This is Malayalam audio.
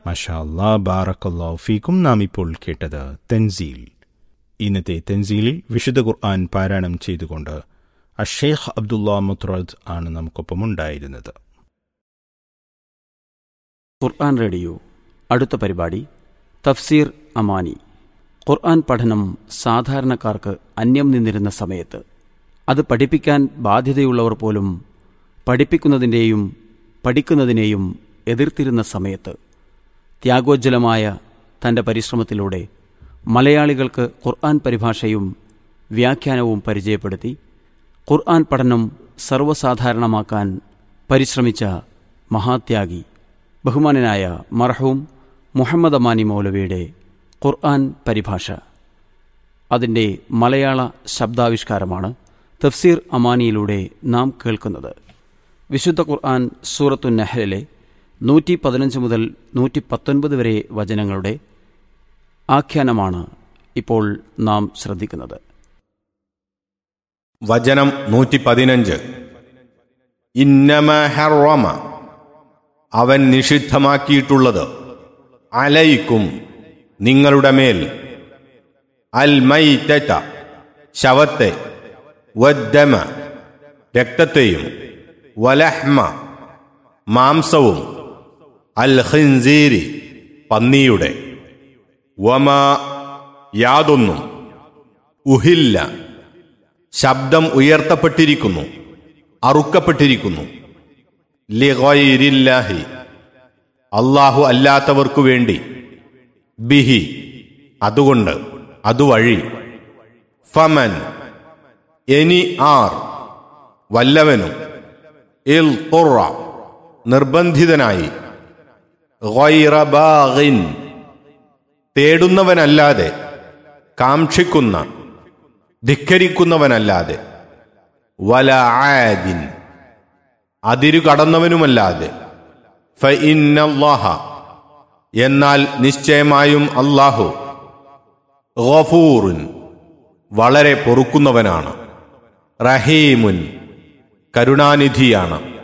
മഷാ അല്ലാ ബാറക്കല്ലാ ഫീക്കും നാം ഇപ്പോൾ കേട്ടത് തെൻസീൽ ഇന്നത്തെ തെൻസീലിൽ വിശുദ്ധ ഖുർആൻ പാരായണം ചെയ്തുകൊണ്ട് അഷേഖ് അബ്ദുള്ള മുത്രദ് ആണ് നമുക്കൊപ്പമുണ്ടായിരുന്നത് ഖുർആൻ റേഡിയോ അടുത്ത പരിപാടി തഫ്സീർ അമാനി ഖുർആൻ പഠനം സാധാരണക്കാർക്ക് അന്യം നിന്നിരുന്ന സമയത്ത് അത് പഠിപ്പിക്കാൻ ബാധ്യതയുള്ളവർ പോലും പഠിപ്പിക്കുന്നതിൻ്റെയും പഠിക്കുന്നതിനെയും എതിർത്തിരുന്ന സമയത്ത് ത്യാഗോജ്ജലമായ തൻ്റെ പരിശ്രമത്തിലൂടെ മലയാളികൾക്ക് ഖുർആൻ പരിഭാഷയും വ്യാഖ്യാനവും പരിചയപ്പെടുത്തി ഖുർആൻ പഠനം സർവ്വസാധാരണമാക്കാൻ പരിശ്രമിച്ച മഹാത്യാഗി ബഹുമാനനായ മർഹൂം മുഹമ്മദ് അമാനി മൗലവിയുടെ ഖുർആൻ പരിഭാഷ അതിൻ്റെ മലയാള ശബ്ദാവിഷ്കാരമാണ് തഫ്സീർ അമാനിയിലൂടെ നാം കേൾക്കുന്നത് വിശുദ്ധ ഖുർആൻ സൂറത്തു നെഹ്ലിലെ നൂറ്റി പതിനഞ്ച് മുതൽ നൂറ്റി പത്തൊൻപത് വരെ വചനങ്ങളുടെ ആഖ്യാനമാണ് ഇപ്പോൾ നാം ശ്രദ്ധിക്കുന്നത് വചനം നൂറ്റി പതിനഞ്ച് ഇന്നമ ഹറമ അവൻ നിഷിദ്ധമാക്കിയിട്ടുള്ളത് അലയിക്കും നിങ്ങളുടെ മേൽ അൽ മൈറ്റ ശവത്തെ വദ്ദമ രക്തത്തെയും വലഹ്മ മാംസവും അൽ ഖിൻസീരി പന്നിയുടെ വമ യാതൊന്നും ഉഹില്ല ശബ്ദം ഉയർത്തപ്പെട്ടിരിക്കുന്നു അറുക്കപ്പെട്ടിരിക്കുന്നു ലിഗൈരില്ലാഹി അള്ളാഹു അല്ലാത്തവർക്കു വേണ്ടി ബിഹി അതുകൊണ്ട് അതുവഴി ഫമൻ എനി ആർ വല്ലവനും ഇൽ ഖുറ നിർബന്ധിതനായി ഗൈറ ബാഗിൻ തേടുന്നവനല്ലാതെ കാക്ഷിക്കുന്ന ധിക്കരിക്കുന്നവനല്ലാതെ വല ആദിൻ അതിരു കടന്നവനുമല്ലാതെ ഫഇന്നല്ലാഹ എന്നാൽ നിശ്ചയമായും അല്ലാഹു ഗഫൂറുൻ വളരെ പൊറുക്കുന്നവനാണ് റഹീമുൻ കരുണാനിധിയാണ്